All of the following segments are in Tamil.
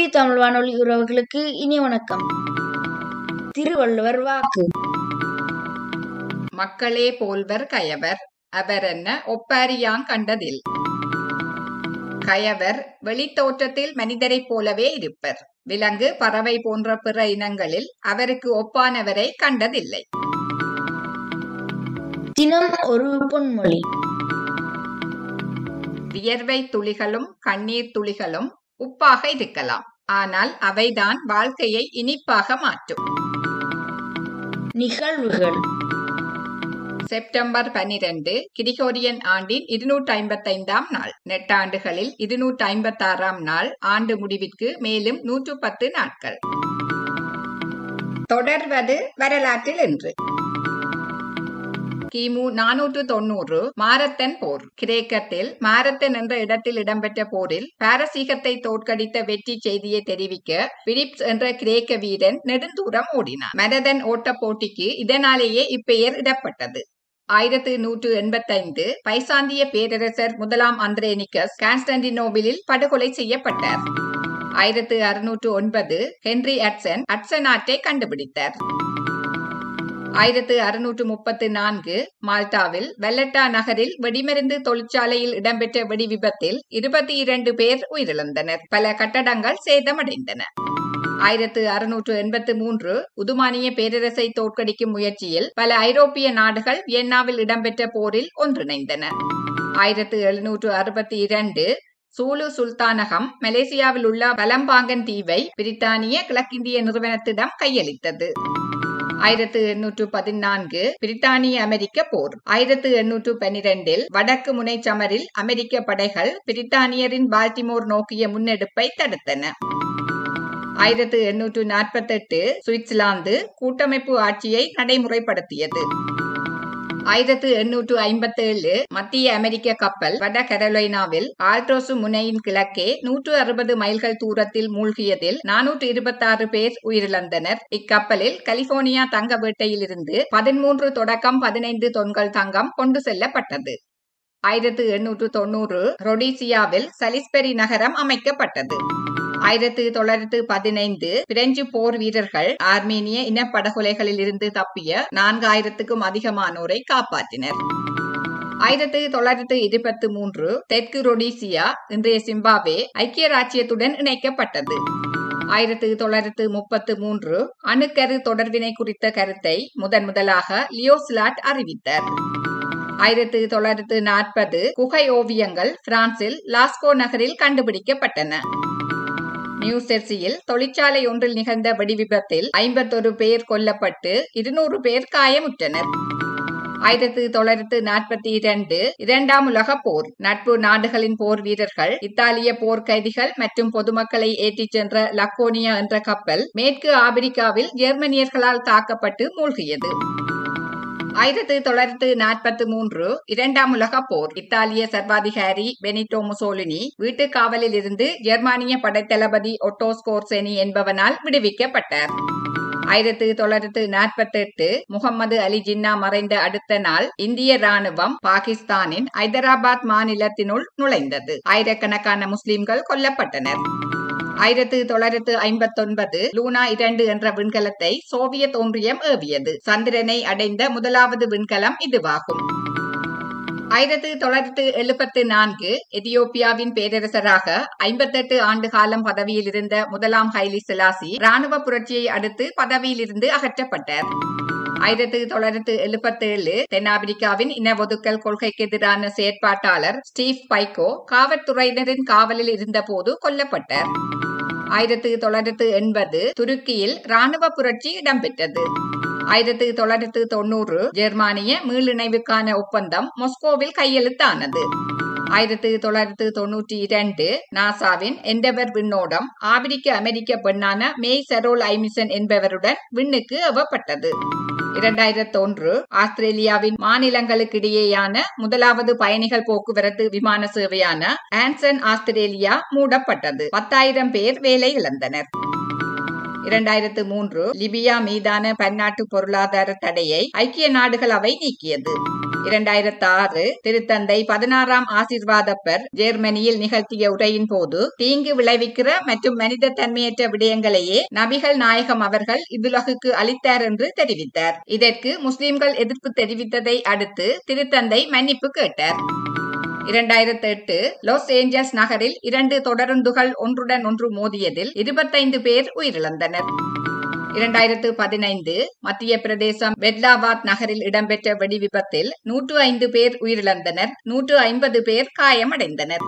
ஐபிபி தமிழ் வானொலி உறவுகளுக்கு இனி வணக்கம் திருவள்ளுவர் வாக்கு மக்களே போல்வர் கயவர் அவர் என்ன ஒப்பாரியாங் கண்டதில் கயவர் வெளித்தோற்றத்தில் மனிதரைப் போலவே இருப்பர் விலங்கு பறவை போன்ற பிற இனங்களில் அவருக்கு ஒப்பானவரை கண்டதில்லை தினம் ஒரு பொன்மொழி வியர்வை துளிகளும் கண்ணீர் துளிகளும் உப்பாக இருக்கலாம் ஆனால் அவைதான் வாழ்க்கையை இனிப்பாக மாற்றும் நிகழ்வுகள் செப்டம்பர் பனிரெண்டு கிரிகோரியன் ஆண்டின் இருநூற்றி ஐம்பத்தைந்தாம் நாள் நெட்டாண்டுகளில் இருநூற்றி ஐம்பத்தாறாம் நாள் ஆண்டு முடிவிற்கு மேலும் நூற்று பத்து நாட்கள் தொடர்வது வரலாற்றில் என்று கிமு நானூற்று தொன்னூறு மாரத்தன் போர் கிரேக்கத்தில் மாரத்தன் என்ற இடத்தில் இடம்பெற்ற போரில் பாரசீகத்தை தோற்கடித்த வெற்றி செய்தியை தெரிவிக்க பிலிப்ஸ் என்ற கிரேக்க வீரன் நெடுந்தூரம் ஓடினார் மரதன் ஓட்ட போட்டிக்கு இதனாலேயே இப்பெயர் இடப்பட்டது ஆயிரத்து நூற்று எண்பத்தைந்து பைசாந்திய பேரரசர் முதலாம் அந்திரேனிக்கஸ் கான்ஸ்டன்டினோபிலில் படுகொலை செய்யப்பட்டார் ஆயிரத்து அறுநூற்று ஒன்பது ஹென்றி அட்சன் அட்சன் ஆற்றை கண்டுபிடித்தார் ஆயிரத்து அறுநூற்று முப்பத்து நான்கு மால்டாவில் வெல்லட்டா நகரில் வெடிமருந்து தொழிற்சாலையில் இடம்பெற்ற வெடி விபத்தில் இருபத்தி இரண்டு பேர் உயிரிழந்தனர் பல கட்டடங்கள் சேதமடைந்தன ஆயிரத்து அறுநூற்று எண்பத்து மூன்று உதுமானிய பேரரசை தோற்கடிக்கும் முயற்சியில் பல ஐரோப்பிய நாடுகள் வியன்னாவில் இடம்பெற்ற போரில் ஒன்றிணைந்தன ஆயிரத்து எழுநூற்று அறுபத்தி இரண்டு சூலு சுல்தானகம் மலேசியாவில் உள்ள பலம்பாங்கன் தீவை பிரித்தானிய கிழக்கிந்திய நிறுவனத்திடம் கையளித்தது ஆயிரத்து எண்ணூற்று பதினான்கு பிரித்தானிய அமெரிக்க போர் ஆயிரத்து எண்ணூற்று பனிரெண்டில் வடக்கு முனை சமரில் அமெரிக்க படைகள் பிரித்தானியரின் பால்டிமோர் நோக்கிய முன்னெடுப்பை தடுத்தன ஆயிரத்து எண்ணூற்று நாற்பத்தெட்டு சுவிட்சர்லாந்து கூட்டமைப்பு ஆட்சியை நடைமுறைப்படுத்தியது ஆயிரத்து எண்ணூற்று ஐம்பத்தேழு மத்திய அமெரிக்க கப்பல் வட கரோலைனாவில் ஆல்ட்ரோசு முனையின் கிழக்கே நூற்று அறுபது மைல்கள் தூரத்தில் மூழ்கியதில் நானூற்று இருபத்தாறு பேர் உயிரிழந்தனர் இக்கப்பலில் கலிபோர்னியா தங்க வேட்டையிலிருந்து பதிமூன்று தொடக்கம் பதினைந்து தொன்கள் தங்கம் கொண்டு செல்லப்பட்டது ஆயிரத்து எண்ணூற்று தொன்னூறு ரொடீசியாவில் சலிஸ்பெரி நகரம் அமைக்கப்பட்டது ஆயிரத்து தொள்ளாயிரத்து பதினைந்து பிரெஞ்சு போர் வீரர்கள் ஆர்மீனிய இனப்படுகொலைகளில் இருந்து தப்பிய நான்காயிரத்துக்கும் அதிகமானோரை காப்பாற்றினர் ஆயிரத்து தொள்ளாயிரத்து இருபத்தி மூன்று தெற்கு ரொடீசியா இன்றைய சிம்பாவே ஐக்கிய ராச்சியத்துடன் இணைக்கப்பட்டது ஆயிரத்து தொள்ளாயிரத்து முப்பத்து மூன்று அணுக்கரு தொடர்பினை குறித்த கருத்தை முதன் முதலாக லியோஸ்லாட் அறிவித்தார் ஆயிரத்து தொள்ளாயிரத்து நாற்பது குகை ஓவியங்கள் பிரான்சில் லாஸ்கோ நகரில் கண்டுபிடிக்கப்பட்டன நியூ செர்சியில் தொழிற்சாலை ஒன்றில் நிகழ்ந்த வெடிவிபத்தில் ஐம்பத்தொரு பேர் கொல்லப்பட்டு இருநூறு பேர் காயமுற்றனர் ஆயிரத்து தொள்ளாயிரத்து நாற்பத்தி இரண்டு இரண்டாம் உலக போர் நட்பு நாடுகளின் போர் வீரர்கள் இத்தாலிய போர் கைதிகள் மற்றும் பொதுமக்களை ஏற்றிச் சென்ற லக்கோனியா என்ற கப்பல் மேற்கு ஆப்பிரிக்காவில் ஜெர்மனியர்களால் தாக்கப்பட்டு மூழ்கியது ஆயிரத்தி தொள்ளாயிரத்து நாற்பத்தி மூன்று இரண்டாம் உலக போர் இத்தாலிய சர்வாதிகாரி பெனிட்டோ முசோலினி வீட்டு காவலில் இருந்து ஜெர்மானிய படைத்தளபதி ஒட்டோ ஸ்கோர்செனி என்பவனால் விடுவிக்கப்பட்டார் ஆயிரத்தி தொள்ளாயிரத்து நாற்பத்தி எட்டு முகமது அலி ஜின்னா மறைந்த அடுத்த நாள் இந்திய ராணுவம் பாகிஸ்தானின் ஐதராபாத் மாநிலத்தினுள் நுழைந்தது ஆயிரக்கணக்கான முஸ்லிம்கள் கொல்லப்பட்டனர் ஆயிரத்து தொள்ளாயிரத்து ஐம்பத்தொன்பது லூனா இரண்டு என்ற விண்கலத்தை சோவியத் ஒன்றியம் ஏவியது சந்திரனை அடைந்த முதலாவது விண்கலம் இதுவாகும் ஆயிரத்து தொள்ளாயிரத்து எழுபத்து நான்கு எதியோப்பியாவின் பேரரசராக ஐம்பத்தெட்டு ஆண்டு காலம் பதவியில் இருந்த முதலாம் ஹைலி செலாசி ராணுவ புரட்சியை அடுத்து பதவியிலிருந்து அகற்றப்பட்டார் ஆயிரத்தி தொள்ளாயிரத்து எழுபத்தி ஏழு தென்னாப்பிரிக்காவின் இன ஒதுக்கல் கொள்கைக்கு எதிரான செயற்பாட்டாளர் ஸ்டீவ் பைகோ காவல்துறையினரின் காவலில் இருந்தபோது கொல்லப்பட்டார் ஆயிரத்தி தொள்ளாயிரத்து எண்பது துருக்கியில் ராணுவ புரட்சி இடம்பெற்றது ஆயிரத்தி தொள்ளாயிரத்து தொன்னூறு ஜெர்மானிய மீளிணைவுக்கான ஒப்பந்தம் மொஸ்கோவில் கையெழுத்தானது ஆயிரத்தி தொள்ளாயிரத்து தொன்னூற்றி இரண்டு நாசாவின் எண்டவர் விண்ணோடம் ஆப்பிரிக்க அமெரிக்க பெண்ணான மேய் செரோல் ஐமிசன் என்பவருடன் விண்ணுக்கு ஏவப்பட்டது இரண்டாயிரத்தி ஒன்று ஆஸ்திரேலியாவின் மாநிலங்களுக்கு இடையேயான முதலாவது பயணிகள் போக்குவரத்து விமான சேவையான ஆன்சன் ஆஸ்திரேலியா மூடப்பட்டது பத்தாயிரம் பேர் வேலை இழந்தனர் இரண்டாயிரத்து மூன்று லிபியா மீதான பன்னாட்டு பொருளாதார தடையை ஐக்கிய நாடுகள் அவை நீக்கியது இரண்டாயிரத்தி ஆறு திருத்தந்தை பதினாறாம் ஆசிர்வாதப்பர் ஜெர்மனியில் நிகழ்த்திய உரையின் போது தீங்கு விளைவிக்கிற மற்றும் மனித தன்மையற்ற விடயங்களையே நபிகள் நாயகம் அவர்கள் இவ்வுலகுக்கு அளித்தார் என்று தெரிவித்தார் இதற்கு முஸ்லிம்கள் எதிர்ப்பு தெரிவித்ததை அடுத்து திருத்தந்தை மன்னிப்பு கேட்டார் இரண்டாயிரத்தி எட்டு லாஸ் ஏஞ்சல்ஸ் நகரில் இரண்டு தொடருந்துகள் ஒன்றுடன் ஒன்று மோதியதில் இருபத்தைந்து பேர் உயிரிழந்தனர் இரண்டாயிரத்து பதினைந்து மத்திய பிரதேசம் பெட்லாபாத் நகரில் இடம்பெற்ற வெடி விபத்தில் நூற்று ஐந்து பேர் உயிரிழந்தனர் நூற்று ஐம்பது பேர் காயமடைந்தனர்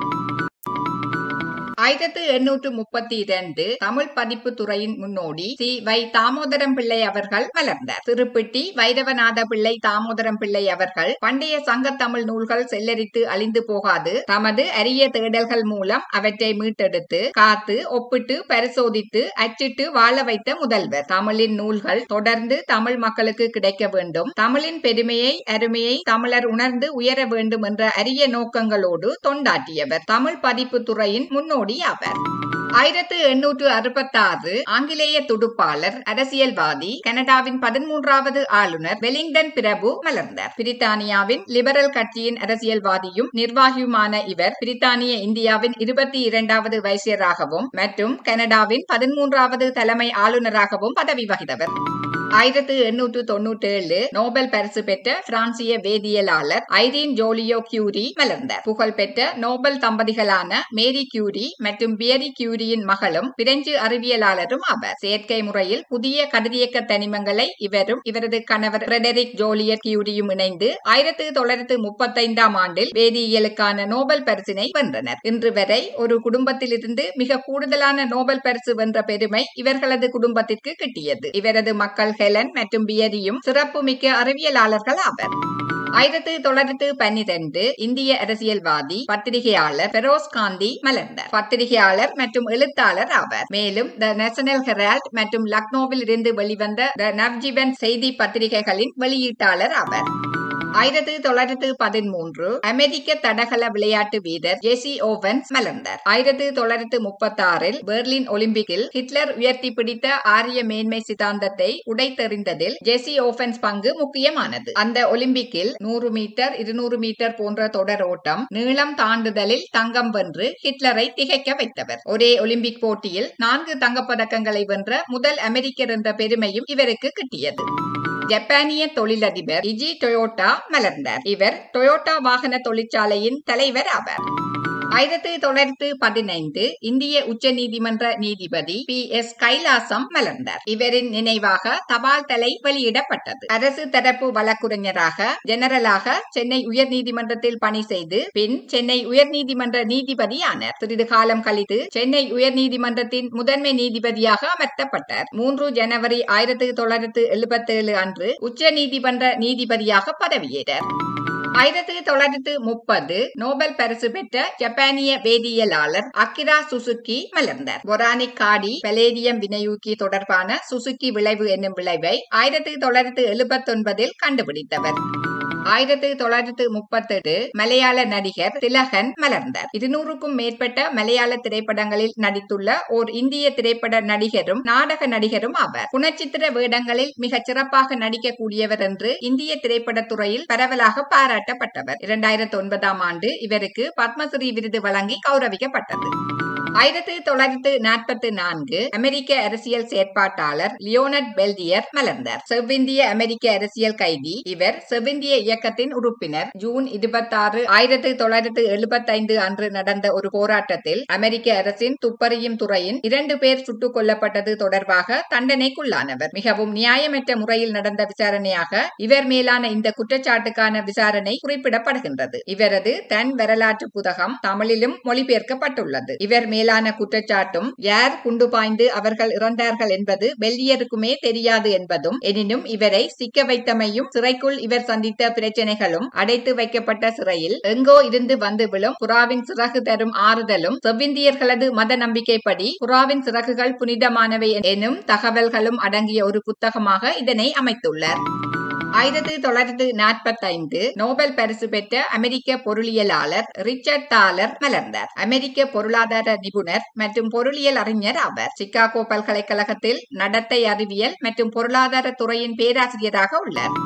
ஆயிரத்து எண்ணூற்று முப்பத்தி இரண்டு தமிழ் பதிப்பு துறையின் முன்னோடி சி வை தாமோதரம் பிள்ளை அவர்கள் மலர்ந்தார் திருப்பிட்டி வைரவநாத பிள்ளை தாமோதரம் பிள்ளை அவர்கள் பண்டைய சங்க தமிழ் நூல்கள் செல்லரித்து அழிந்து போகாது தமது அரிய தேடல்கள் மூலம் அவற்றை மீட்டெடுத்து காத்து ஒப்பிட்டு பரிசோதித்து அச்சிட்டு வாழ வைத்த முதல்வர் தமிழின் நூல்கள் தொடர்ந்து தமிழ் மக்களுக்கு கிடைக்க வேண்டும் தமிழின் பெருமையை அருமையை தமிழர் உணர்ந்து உயர வேண்டும் என்ற அரிய நோக்கங்களோடு தொண்டாற்றியவர் தமிழ் பதிப்பு துறையின் முன்னோடி ஆவர் ஆயிரத்து எண்ணூற்று அறுபத்தாறு ஆங்கிலேய துடுப்பாளர் அரசியல்வாதி கனடாவின் பதிமூன்றாவது ஆளுநர் வெலிங்டன் பிரபு மலர்ந்தார் பிரித்தானியாவின் லிபரல் கட்சியின் அரசியல்வாதியும் நிர்வாகியுமான இவர் பிரித்தானிய இந்தியாவின் இருபத்தி இரண்டாவது வைசியராகவும் மற்றும் கனடாவின் பதிமூன்றாவது தலைமை ஆளுநராகவும் பதவி வகித்தவர் ஆயிரத்து எண்ணூற்று தொன்னூற்றி ஏழு நோபல் பரிசு பெற்ற பிரான்சிய வேதியியலாளர் ஐரீன் ஜோலியோ கியூரி மலர்ந்தார் புகழ்பெற்ற நோபல் தம்பதிகளான மேரி கியூரி மற்றும் பியரி கியூரியின் மகளும் பிரெஞ்சு அறிவியலாளரும் ஆவர் செயற்கை முறையில் புதிய கதிரியக்க தனிமங்களை இவரும் இவரது கணவர் ஃபிரெடரிக் ஜோலியர் கியூரியும் இணைந்து ஆயிரத்து தொள்ளாயிரத்து முப்பத்தைந்தாம் ஆண்டில் வேதியியலுக்கான நோபல் பரிசினை வென்றனர் இன்று வரை ஒரு குடும்பத்திலிருந்து மிக கூடுதலான நோபல் பரிசு வென்ற பெருமை இவர்களது குடும்பத்திற்கு கிட்டியது இவரது மக்கள் ஹெலன் மற்றும் பியரியும் சிறப்புமிக்க அறிவியலாளர்கள் ஆவர் ஆயிரத்தி தொள்ளாயிரத்து பன்னிரண்டு இந்திய அரசியல்வாதி பத்திரிகையாளர் பெரோஸ் காந்தி மலர்ந்தார் பத்திரிகையாளர் மற்றும் எழுத்தாளர் ஆவார் மேலும் த நேஷனல் ஹெரால்ட் மற்றும் லக்னோவில் இருந்து வெளிவந்த த நவ்ஜீவன் செய்தி பத்திரிகைகளின் வெளியீட்டாளர் ஆவார் ஆயிரத்தி தொள்ளாயிரத்து பதிமூன்று அமெரிக்க தடகள விளையாட்டு வீரர் ஜெசி ஓவன்ஸ் மலர்ந்தார் ஆயிரத்தி தொள்ளாயிரத்து முப்பத்தி ஆறில் பெர்லின் ஒலிம்பிக்கில் ஹிட்லர் உயர்த்தி பிடித்த ஆரிய மேன்மை சித்தாந்தத்தை உடைத்தெறிந்ததில் ஜெசி ஓவன்ஸ் பங்கு முக்கியமானது அந்த ஒலிம்பிக்கில் நூறு மீட்டர் இருநூறு மீட்டர் போன்ற தொடர் ஓட்டம் நீளம் தாண்டுதலில் தங்கம் வென்று ஹிட்லரை திகைக்க வைத்தவர் ஒரே ஒலிம்பிக் போட்டியில் நான்கு தங்கப்பதக்கங்களை வென்ற முதல் அமெரிக்கர் என்ற பெருமையும் இவருக்கு கிட்டியது ஜப்பானிய தொழிலதிபர் இஜி டொயோட்டா மலர்ந்தார் இவர் டொயோட்டா வாகன தொழிற்சாலையின் தலைவர் ஆவார் ஆயிரத்தி தொள்ளாயிரத்து பதினைந்து இந்திய உச்ச நீதிமன்ற நீதிபதி பி எஸ் கைலாசம் மலர்ந்தார் இவரின் நினைவாக தபால் தலை வெளியிடப்பட்டது அரசு தரப்பு வழக்குரைஞராக ஜெனரலாக சென்னை உயர்நீதிமன்றத்தில் பணி செய்து பின் சென்னை உயர்நீதிமன்ற நீதிபதி ஆனார் சிறிது காலம் கழித்து சென்னை உயர்நீதிமன்றத்தின் முதன்மை நீதிபதியாக அமர்த்தப்பட்டார் மூன்று ஜனவரி ஆயிரத்தி தொள்ளாயிரத்து எழுபத்தி ஏழு அன்று உச்ச நீதிமன்ற நீதிபதியாக பதவியேற்றார் ஆயிரத்தி தொள்ளாயிரத்து முப்பது நோபல் பரிசு பெற்ற ஜப்பானிய வேதியியலாளர் அக்கிரா சுசுகி மலர்ந்தார் பொரானிக் காடி பலேடியம் வினையூக்கி தொடர்பான சுசுகி விளைவு என்னும் விளைவை ஆயிரத்தி தொள்ளாயிரத்து எழுபத்தி ஒன்பதில் கண்டுபிடித்தவர் ஆயிரத்தி தொள்ளாயிரத்து முப்பத்தெட்டு மலையாள நடிகர் திலகன் மலர்ந்தார் இருநூறுக்கும் மேற்பட்ட மலையாள திரைப்படங்களில் நடித்துள்ள ஓர் இந்திய திரைப்பட நடிகரும் நாடக நடிகரும் ஆவார் குணச்சித்திர வேடங்களில் மிகச் சிறப்பாக நடிக்கக்கூடியவர் என்று இந்திய திரைப்படத் துறையில் பரவலாக பாராட்டப்பட்டவர் இரண்டாயிரத்தி ஒன்பதாம் ஆண்டு இவருக்கு பத்மஸ்ரீ விருது வழங்கி கௌரவிக்கப்பட்டது ஆயிரத்தி தொள்ளாயிரத்து நாற்பத்தி நான்கு அமெரிக்க அரசியல் செயற்பாட்டாளர் லியோனட் பெல்டியர் மலர்ந்தார் செவ்விந்திய அமெரிக்க அரசியல் கைதி இவர் செவ்விந்திய இயக்கத்தின் உறுப்பினர் ஜூன் இருபத்தாறு ஆயிரத்தி தொள்ளாயிரத்து எழுபத்தைந்து அன்று நடந்த ஒரு போராட்டத்தில் அமெரிக்க அரசின் துப்பறியும் துறையின் இரண்டு பேர் சுட்டுக் கொல்லப்பட்டது தொடர்பாக தண்டனைக்குள்ளானவர் மிகவும் நியாயமற்ற முறையில் நடந்த விசாரணையாக இவர் மேலான இந்த குற்றச்சாட்டுக்கான விசாரணை குறிப்பிடப்படுகின்றது இவரது தன் வரலாற்று புத்தகம் தமிழிலும் மொழிபெயர்க்கப்பட்டுள்ளது இவர் மேலான குற்றச்சாட்டும் யார் குண்டு பாய்ந்து அவர்கள் இறந்தார்கள் என்பது பெல்லியருக்குமே தெரியாது என்பதும் எனினும் இவரை சிக்க வைத்தமையும் சிறைக்குள் இவர் சந்தித்த பிரச்சனைகளும் அடைத்து வைக்கப்பட்ட சிறையில் எங்கோ இருந்து வந்து விழும் புறாவின் சிறகு தரும் ஆறுதலும் செவ்விந்தியர்களது மத நம்பிக்கைப்படி புறாவின் சிறகுகள் புனிதமானவை எனும் தகவல்களும் அடங்கிய ஒரு புத்தகமாக இதனை அமைத்துள்ளார் ஆயிரத்தி தொள்ளாயிரத்தி நாற்பத்தி ஐந்து நோபல் பரிசு பெற்ற அமெரிக்க பொருளியலாளர் ரிச்சர்ட் தாலர் மலர்ந்தார் அமெரிக்க பொருளாதார நிபுணர் மற்றும் பொருளியல் அறிஞர் ஆவார் சிகாகோ பல்கலைக்கழகத்தில் நடத்தை அறிவியல் மற்றும் பொருளாதார துறையின் பேராசிரியராக உள்ளார்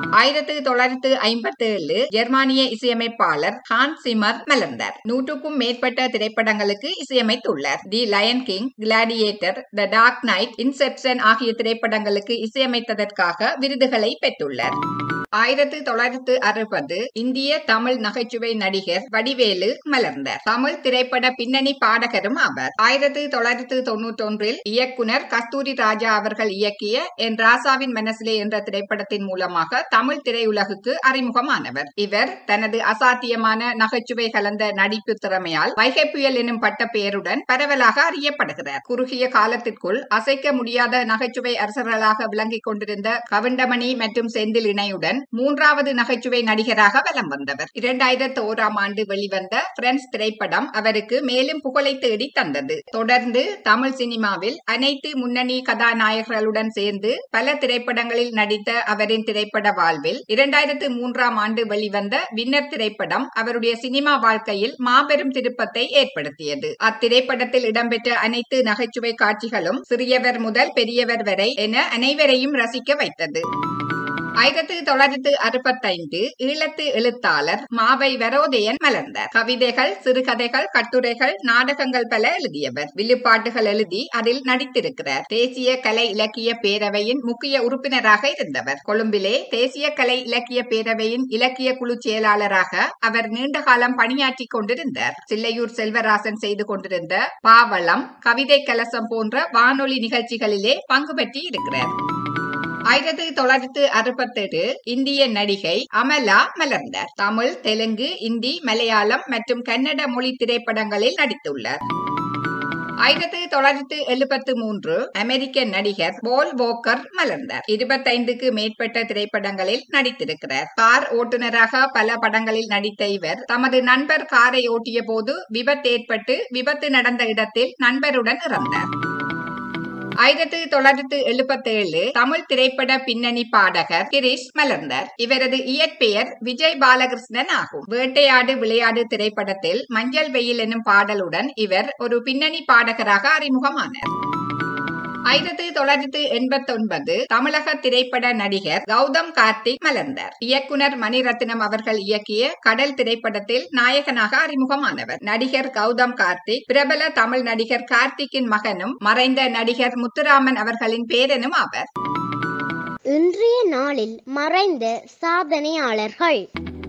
ஆயிரத்தி தொள்ளாயிரத்து ஐம்பத்தி ஏழு ஜெர்மானிய இசையமைப்பாளர் ஹான் சிமர் மலர்ந்தார் நூற்றுக்கும் மேற்பட்ட திரைப்படங்களுக்கு இசையமைத்துள்ளார் the lion king gladiator the dark knight inception ஆகிய திரைப்படங்களுக்கு இசையமைத்ததற்காக விருதுகளை பெற்றுள்ளார் ஆயிரத்தி தொள்ளாயிரத்து அறுபது இந்திய தமிழ் நகைச்சுவை நடிகர் வடிவேலு மலர்ந்தார் தமிழ் திரைப்பட பின்னணி பாடகரும் ஆவார் ஆயிரத்தி தொள்ளாயிரத்து தொன்னூற்றி ஒன்றில் இயக்குனர் கஸ்தூரி ராஜா அவர்கள் இயக்கிய என் ராசாவின் மனசிலே என்ற திரைப்படத்தின் மூலமாக தமிழ் திரையுலகுக்கு அறிமுகமானவர் இவர் தனது அசாத்தியமான நகைச்சுவை கலந்த நடிப்பு திறமையால் வைகை புயல் எனும் பட்ட பெயருடன் பரவலாக அறியப்படுகிறார் குறுகிய காலத்திற்குள் அசைக்க முடியாத நகைச்சுவை அரசர்களாக விளங்கிக் கொண்டிருந்த கவுண்டமணி மற்றும் செந்தில் இணையுடன் மூன்றாவது நகைச்சுவை நடிகராக வலம் வந்தவர் இரண்டாயிரத்தி ஓராம் ஆண்டு வெளிவந்த பிரெண்ட்ஸ் திரைப்படம் அவருக்கு மேலும் புகழை தேடி தந்தது தொடர்ந்து தமிழ் சினிமாவில் அனைத்து முன்னணி கதாநாயகர்களுடன் சேர்ந்து பல திரைப்படங்களில் நடித்த அவரின் திரைப்பட வாழ்வில் இரண்டாயிரத்து மூன்றாம் ஆண்டு வெளிவந்த வின்னர் திரைப்படம் அவருடைய சினிமா வாழ்க்கையில் மாபெரும் திருப்பத்தை ஏற்படுத்தியது அத்திரைப்படத்தில் இடம்பெற்ற அனைத்து நகைச்சுவை காட்சிகளும் சிறியவர் முதல் பெரியவர் வரை என அனைவரையும் ரசிக்க வைத்தது ஆயிரத்தி தொள்ளாயிரத்து அறுபத்தைந்து ஈழத்து எழுத்தாளர் மாவை வரோதயன் மலர்ந்தார் கவிதைகள் சிறுகதைகள் கட்டுரைகள் நாடகங்கள் பல எழுதியவர் வில்லுப்பாட்டுகள் எழுதி அதில் நடித்திருக்கிறார் தேசிய கலை இலக்கிய பேரவையின் முக்கிய உறுப்பினராக இருந்தவர் கொழும்பிலே தேசிய கலை இலக்கிய பேரவையின் இலக்கிய குழு செயலாளராக அவர் நீண்ட காலம் பணியாற்றிக் கொண்டிருந்தார் சில்லையூர் செல்வராசன் செய்து கொண்டிருந்த பாவளம் கவிதை கலசம் போன்ற வானொலி நிகழ்ச்சிகளிலே பங்கு பெற்றி இருக்கிறார் ஆயிரத்தி தொள்ளாயிரத்து அறுபத்தெட்டு இந்திய நடிகை அமலா மலர்ந்தார் தமிழ் தெலுங்கு இந்தி மலையாளம் மற்றும் கன்னட மொழி திரைப்படங்களில் நடித்துள்ளார் ஆயிரத்தி தொள்ளாயிரத்து எழுபத்து மூன்று அமெரிக்க நடிகர் போல் வோக்கர் மலர்ந்தார் இருபத்தைந்துக்கு மேற்பட்ட திரைப்படங்களில் நடித்திருக்கிறார் கார் ஓட்டுநராக பல படங்களில் நடித்த இவர் தமது நண்பர் காரை ஓட்டிய போது விபத்து ஏற்பட்டு விபத்து நடந்த இடத்தில் நண்பருடன் இறந்தார் ஆயிரத்தி தொள்ளாயிரத்து எழுபத்தி ஏழு தமிழ் திரைப்பட பின்னணி பாடகர் கிரீஷ் மலர்ந்தார் இவரது இயற்பெயர் விஜய் பாலகிருஷ்ணன் ஆகும் வேட்டையாடு விளையாடு திரைப்படத்தில் மஞ்சள் வெயில் எனும் பாடலுடன் இவர் ஒரு பின்னணி பாடகராக அறிமுகமானார் ஆயிரத்தி தொள்ளாயிரத்தி எண்பத்தி ஒன்பது தமிழக திரைப்பட நடிகர் கௌதம் கார்த்திக் மலர்ந்தார் இயக்குனர் மணிரத்னம் அவர்கள் இயக்கிய கடல் திரைப்படத்தில் நாயகனாக அறிமுகமானவர் நடிகர் கௌதம் கார்த்திக் பிரபல தமிழ் நடிகர் கார்த்திக்கின் மகனும் மறைந்த நடிகர் முத்துராமன் அவர்களின் பேரனும் ஆவர் இன்றைய நாளில் மறைந்த சாதனையாளர்கள்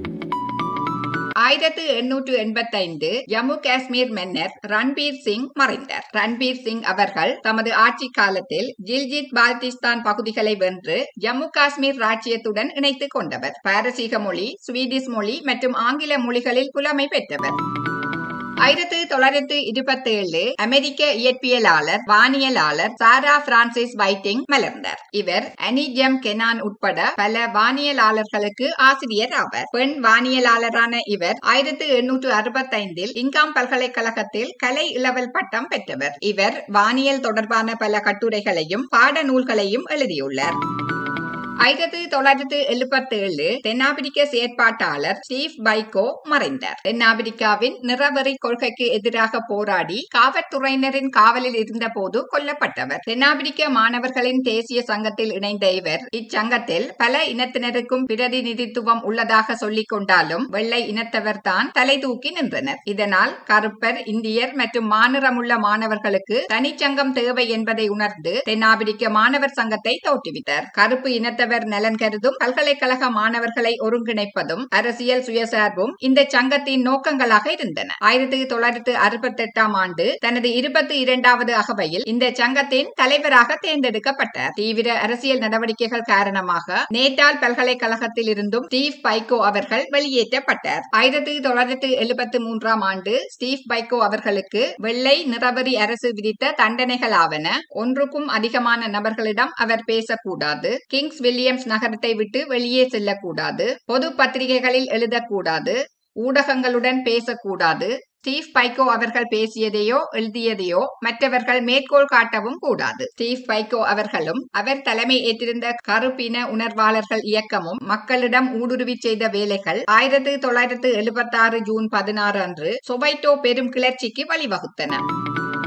ஆயிரத்து எண்ணூற்று எண்பத்தைந்து ஜம்மு காஷ்மீர் மன்னர் ரன்பீர் சிங் மறைந்தார் ரன்பீர் சிங் அவர்கள் தமது ஆட்சி காலத்தில் ஜில்ஜித் பால்டிஸ்தான் பகுதிகளை வென்று ஜம்மு காஷ்மீர் ராஜ்யத்துடன் இணைத்துக் கொண்டவர் பாரசீக மொழி ஸ்வீடிஷ் மொழி மற்றும் ஆங்கில மொழிகளில் புலமை பெற்றவர் ஆயிரத்தி தொள்ளாயிரத்தி இருபத்தி ஏழு அமெரிக்க இயற்பியலாளர் வானியலாளர் சாரா பிரான்சிஸ் வைட்டிங் மலர்ந்தார் இவர் அனிஜம் கெனான் உட்பட பல வானியலாளர்களுக்கு ஆசிரியர் ஆவார் பெண் வானியலாளரான இவர் ஆயிரத்தி எண்ணூற்று அறுபத்தைந்தில் இங்காம் பல்கலைக்கழகத்தில் கலை இளவல் பட்டம் பெற்றவர் இவர் வானியல் தொடர்பான பல கட்டுரைகளையும் பாட நூல்களையும் எழுதியுள்ளார் ஆயிரத்தி தொள்ளாயிரத்தி எழுபத்தி ஏழு தென்னாப்பிரிக்க செயற்பாட்டாளர் ஸ்டீவ் பைகோ மறைந்தார் தென்னாப்பிரிக்காவின் நிறவெறி கொள்கைக்கு எதிராக போராடி காவல்துறையினரின் காவலில் இருந்தபோது கொல்லப்பட்டவர் தென்னாப்பிரிக்க மாணவர்களின் தேசிய சங்கத்தில் இணைந்த இவர் இச்சங்கத்தில் பல இனத்தினருக்கும் பிரதிநிதித்துவம் உள்ளதாக சொல்லிக் கொண்டாலும் வெள்ளை இனத்தவர் தான் தலை தூக்கி நின்றனர் இதனால் கருப்பர் இந்தியர் மற்றும் மாநிறமுள்ள மாணவர்களுக்கு தனிச்சங்கம் தேவை என்பதை உணர்ந்து தென்னாப்பிரிக்க மாணவர் சங்கத்தை தோற்றுவித்தார் கருப்பு இனத்தவர் நலன் கருதும் பல்கலைக்கழக மாணவர்களை ஒருங்கிணைப்பதும் அரசியல் சுயசார்பும் இந்த சங்கத்தின் நோக்கங்களாக இருந்தன ஆயிரத்தி தொள்ளாயிரத்தி அறுபத்தி எட்டாம் ஆண்டு தனது இருபத்தி இரண்டாவது அகவையில் இந்த சங்கத்தின் தலைவராக தேர்ந்தெடுக்கப்பட்டார் தீவிர அரசியல் நடவடிக்கைகள் காரணமாக நேட்டால் பல்கலைக்கழகத்தில் இருந்தும் ஸ்டீவ் பைகோ அவர்கள் வெளியேற்றப்பட்டார் ஆயிரத்தி தொள்ளாயிரத்தி எழுபத்தி மூன்றாம் ஆண்டு ஸ்டீவ் பைகோ அவர்களுக்கு வெள்ளை நிறவரி அரசு விதித்த தண்டனைகளாவன ஒன்றுக்கும் அதிகமான நபர்களிடம் அவர் பேசக்கூடாது கிங்ஸ் வில்லியம்ஸ் நகரத்தை விட்டு வெளியே செல்லக்கூடாது பொது பத்திரிகைகளில் எழுதக்கூடாது ஊடகங்களுடன் பேசக்கூடாது ஸ்டீவ் பைகோ அவர்கள் பேசியதையோ எழுதியதையோ மற்றவர்கள் மேற்கோள் காட்டவும் கூடாது ஸ்டீவ் பைகோ அவர்களும் அவர் தலைமை ஏற்றிருந்த கருப்பின உணர்வாளர்கள் இயக்கமும் மக்களிடம் ஊடுருவி செய்த வேலைகள் ஆயிரத்தி தொள்ளாயிரத்து எழுபத்தாறு ஜூன் பதினாறு அன்று சொவைட்டோ பெரும் கிளர்ச்சிக்கு வழிவகுத்தன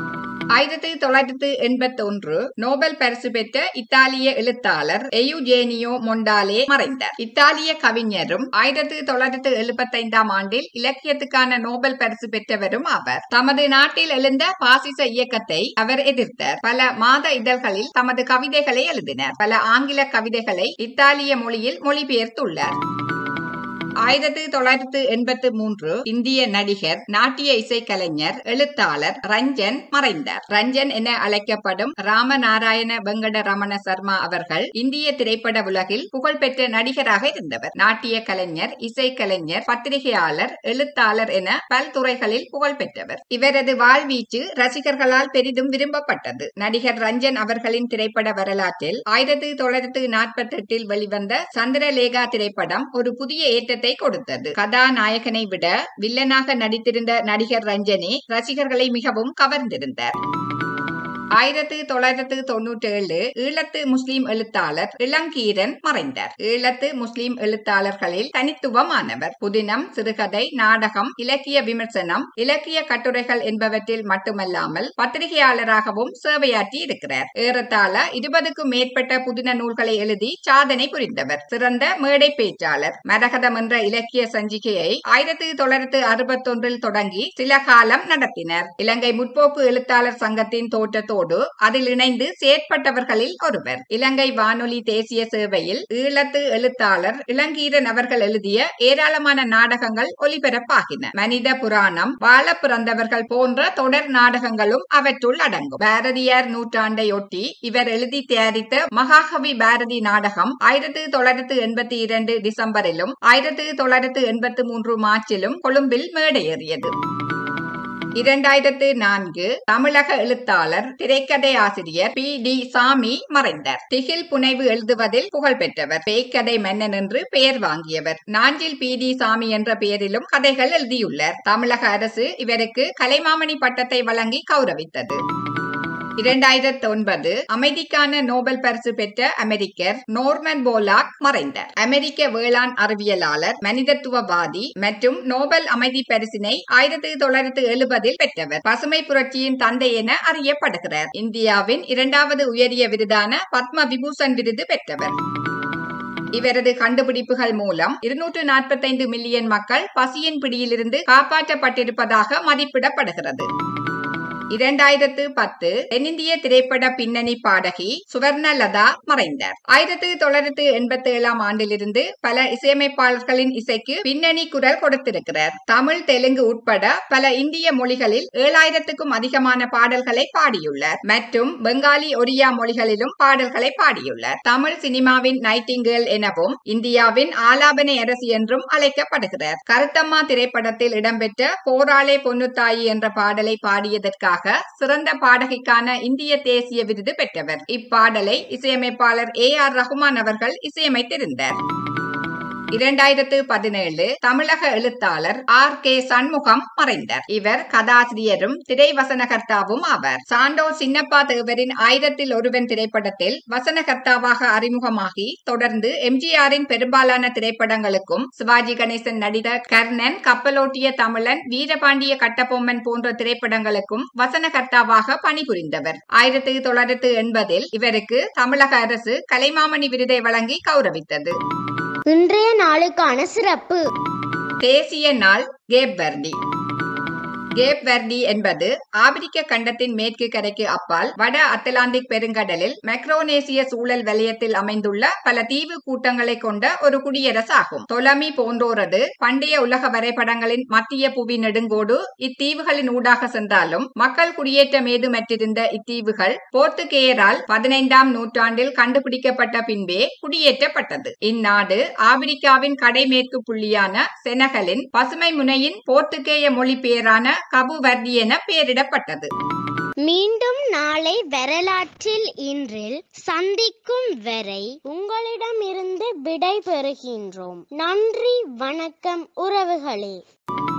ஆயிரத்தி தொள்ளாயிரத்து எண்பத்தி ஒன்று நோபல் பரிசு பெற்ற இத்தாலிய எழுத்தாளர் எயுஜேனியோ மொண்டாலே மறைந்தார் இத்தாலிய கவிஞரும் ஆயிரத்தி தொள்ளாயிரத்து எழுபத்தி ஐந்தாம் ஆண்டில் இலக்கியத்துக்கான நோபல் பரிசு பெற்றவரும் ஆவார் தமது நாட்டில் எழுந்த பாசிச இயக்கத்தை அவர் எதிர்த்தார் பல மாத இதழ்களில் தமது கவிதைகளை எழுதினார் பல ஆங்கில கவிதைகளை இத்தாலிய மொழியில் மொழிபெயர்த்துள்ளார் ஆயிரத்தி தொள்ளாயிரத்து எண்பத்து மூன்று இந்திய நடிகர் நாட்டிய இசைக்கலைஞர் எழுத்தாளர் ரஞ்சன் மறைந்தார் ரஞ்சன் என அழைக்கப்படும் ராமநாராயண வெங்கட ரமண சர்மா அவர்கள் இந்திய திரைப்பட உலகில் புகழ்பெற்ற நடிகராக இருந்தவர் நாட்டிய கலைஞர் இசைக்கலைஞர் பத்திரிகையாளர் எழுத்தாளர் என பல்துறைகளில் புகழ்பெற்றவர் இவரது வாழ்வீச்சு ரசிகர்களால் பெரிதும் விரும்பப்பட்டது நடிகர் ரஞ்சன் அவர்களின் திரைப்பட வரலாற்றில் ஆயிரத்தி தொள்ளாயிரத்து நாற்பத்தி எட்டில் வெளிவந்த சந்திரலேகா திரைப்படம் ஒரு புதிய ஏற்றத்தை கொடுத்தது கதாநாயகனை விட வில்லனாக நடித்திருந்த நடிகர் ரஞ்சனி ரசிகர்களை மிகவும் கவர்ந்திருந்தார் ஆயிரத்தி தொள்ளாயிரத்து தொண்ணூற்றி ஏழு ஈழத்து முஸ்லிம் எழுத்தாளர் இளங்கீரன் மறைந்தார் ஈழத்து முஸ்லிம் எழுத்தாளர்களில் தனித்துவமானவர் புதினம் சிறுகதை நாடகம் இலக்கிய விமர்சனம் இலக்கிய கட்டுரைகள் என்பவற்றில் மட்டுமல்லாமல் பத்திரிகையாளராகவும் சேவையாற்றி இருக்கிறார் ஏறத்தாழ இருபதுக்கும் மேற்பட்ட புதின நூல்களை எழுதி சாதனை புரிந்தவர் சிறந்த மேடை பேச்சாளர் மரகதம் என்ற இலக்கிய சஞ்சிகையை ஆயிரத்தி தொள்ளாயிரத்து அறுபத்தொன்றில் தொடங்கி சில காலம் நடத்தினர் இலங்கை முற்போக்கு எழுத்தாளர் சங்கத்தின் தோற்றத்தோடு அதில் இணைந்து செயற்பட்டவர்களில் ஒருவர் இலங்கை வானொலி தேசிய சேவையில் ஈழத்து எழுத்தாளர் இளங்கீரன் அவர்கள் எழுதிய ஏராளமான நாடகங்கள் ஒலிபரப்பாகின மனித புராணம் வாழ பிறந்தவர்கள் போன்ற தொடர் நாடகங்களும் அவற்றுள் அடங்கும் பாரதியார் நூற்றாண்டையொட்டி இவர் எழுதி தயாரித்த மகாகவி பாரதி நாடகம் ஆயிரத்தி தொள்ளாயிரத்து எண்பத்தி இரண்டு டிசம்பரிலும் ஆயிரத்தி தொள்ளாயிரத்து எண்பத்தி மூன்று மார்ச்சிலும் கொழும்பில் மேடையேறியது இரண்டாயிரத்து நான்கு தமிழக எழுத்தாளர் திரைக்கதை ஆசிரியர் பி டி சாமி மறைந்தார் திகில் புனைவு எழுதுவதில் புகழ் பெற்றவர் பேய்க்கதை மன்னன் என்று பெயர் வாங்கியவர் நாஞ்சில் பி டி சாமி என்ற பெயரிலும் கதைகள் எழுதியுள்ளார் தமிழக அரசு இவருக்கு கலைமாமணி பட்டத்தை வழங்கி கௌரவித்தது இரண்டாயிரத்தி ஒன்பது அமைதிக்கான நோபல் பரிசு பெற்ற அமெரிக்கர் நோர்மன் போலாக் மறைந்தார் அமெரிக்க வேளாண் அறிவியலாளர் மனிதத்துவவாதி மற்றும் நோபல் அமைதி பரிசினை ஆயிரத்தி தொள்ளாயிரத்தி எழுபதில் பெற்றவர் பசுமை புரட்சியின் தந்தை என அறியப்படுகிறார் இந்தியாவின் இரண்டாவது உயரிய விருதான பத்ம விபூஷன் விருது பெற்றவர் இவரது கண்டுபிடிப்புகள் மூலம் இருநூற்று நாற்பத்தைந்து மில்லியன் மக்கள் பசியின் பிடியிலிருந்து காப்பாற்றப்பட்டிருப்பதாக மதிப்பிடப்படுகிறது இரண்டாயிரத்து பத்து தென்னிந்திய திரைப்பட பின்னணி பாடகி சுவர்ணலதா மறைந்தார் ஆயிரத்தி தொள்ளாயிரத்து எண்பத்தி ஏழாம் ஆண்டிலிருந்து பல இசையமைப்பாளர்களின் இசைக்கு பின்னணி குரல் கொடுத்திருக்கிறார் தமிழ் தெலுங்கு உட்பட பல இந்திய மொழிகளில் ஏழாயிரத்துக்கும் அதிகமான பாடல்களை பாடியுள்ளார் மற்றும் பெங்காலி ஒரியா மொழிகளிலும் பாடல்களை பாடியுள்ளார் தமிழ் சினிமாவின் நைட்டிங்கேல் எனவும் இந்தியாவின் ஆலாபனை அரசி என்றும் அழைக்கப்படுகிறார் கருத்தம்மா திரைப்படத்தில் இடம்பெற்ற போராளே பொன்னுத்தாயி என்ற பாடலை பாடியதற்காக சிறந்த பாடகிக்கான இந்திய தேசிய விருது பெற்றவர் இப்பாடலை இசையமைப்பாளர் ஏ ஆர் ரஹ்மான் அவர்கள் இசையமைத்திருந்தார் இரண்டாயிரத்து பதினேழு தமிழக எழுத்தாளர் ஆர் கே சண்முகம் மறைந்தார் இவர் கதாசிரியரும் திரை வசனகர்த்தாவும் ஆவார் சாண்டோ சின்னப்பா தேவரின் ஆயிரத்தில் ஒருவன் திரைப்படத்தில் வசனகர்த்தாவாக அறிமுகமாகி தொடர்ந்து எம்ஜிஆரின் பெரும்பாலான திரைப்படங்களுக்கும் சிவாஜி கணேசன் நடித்த கர்ணன் கப்பலோட்டிய தமிழன் வீரபாண்டிய கட்டபொம்மன் போன்ற திரைப்படங்களுக்கும் வசனகர்த்தாவாக பணிபுரிந்தவர் ஆயிரத்தி தொள்ளாயிரத்து எண்பதில் இவருக்கு தமிழக அரசு கலைமாமணி விருதை வழங்கி கௌரவித்தது இன்றைய நாளுக்கான சிறப்பு தேசிய நாள் கேப் வர்டி கேப் வர்டி என்பது ஆப்பிரிக்க கண்டத்தின் மேற்கு கரைக்கு அப்பால் வட அத்லாந்திக் பெருங்கடலில் மெக்ரோனேசிய சூழல் வலயத்தில் அமைந்துள்ள பல தீவு கூட்டங்களை கொண்ட ஒரு குடியரசாகும் தொலமி போன்றோரது பண்டைய உலக வரைபடங்களின் மத்திய புவி நெடுங்கோடு இத்தீவுகளின் ஊடாக சென்றாலும் மக்கள் குடியேற்றம் ஏதுமற்றிருந்த இத்தீவுகள் போர்த்துகேயரால் பதினைந்தாம் நூற்றாண்டில் கண்டுபிடிக்கப்பட்ட பின்பே குடியேற்றப்பட்டது இந்நாடு ஆப்பிரிக்காவின் கடைமேற்கு புள்ளியான செனகலின் பசுமை முனையின் போர்த்துகேய மொழிபெயரான கபு வர்டி என பெயரிடப்பட்டது மீண்டும் நாளை வரலாற்றில் இன்றில் சந்திக்கும் வரை உங்களிடமிருந்து விடை பெறுகின்றோம் நன்றி வணக்கம் உறவுகளே